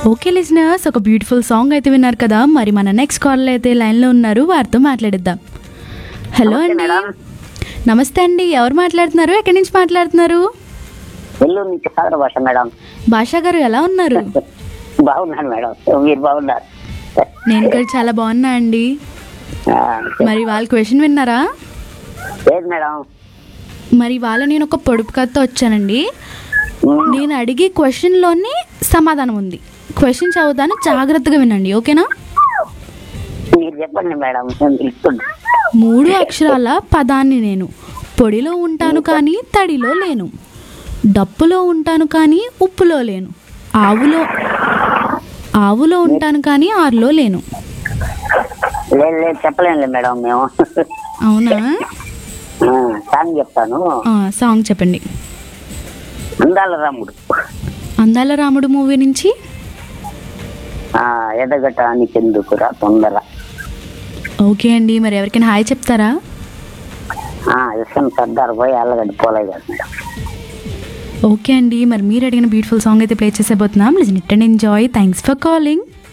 Okay listeners ఒక beautiful song అయితే విన్నారు కదా మరి మన నెక్స్ట్ కాల్ అయితే లైన్లో ఉన్నారు వారితో మాట్లాడిద్దాం హలో నమస్తే అండి మేడం. నమస్తే అండి ఎవరు మాట్లాడుతున్నారు ఎక్కడి నుంచి మాట్లాడుతున్నారు నెల్లూరు నుంచి సాగర భాష మేడం భాషా గారు ఎలా ఉన్నారు బాగున్నాను మేడం మీరు బాగున్నారు నేను కూడా చాలా బాగున్నా అండి ఆ, మరి వాళ్ళ క్వశ్చన్ విన్నారా ఏది మేడం మరి వాళ్ళ నేను ఒక పొడుపు కథతో వచ్చానండి ఉమ్, నేను అడిగే క్వశ్చన్లోనే సమాధానం ఉంది క్వశ్చన్ చదువుతాను జాగ్రత్తగా వినండి ఓకేనా మీరు చెప్పండి మేడం నేను తెలుసుకుంటా మూడు అక్షరాల పదాన్ని నేను పొడిలో ఉంటాను కానీ తడిలో లేను డప్పులో ఉంటాను కానీ ఉప్పులో లేను ఆవులో ఆవులో ఉంటాను కానీ ఆరులో లేను లేదు లేదు చెప్పలేనులే మేడం మేము అవునా ఆ, సాంగ్ చెప్తాను ఆ, సాంగ్ చెప్పండి అందాల రాముడు అందాల రాముడు మూవీ నుంచి ఆ, ఎదగట అని చెందుకురా తొందర ఓకే అండి మరి ఎవరికైనా హాయ్ చెప్తారా ఆ, ఎస్ఎం సర్దార్ పోయి అల్లగడ్డి పోలే కదా మేడం ఓకే అండి మరి మీరు అడిగిన బ్యూటిఫుల్ సాంగ్ అయితే ప్లే చేసేబోతున్నాం listen it and enjoy thanks for calling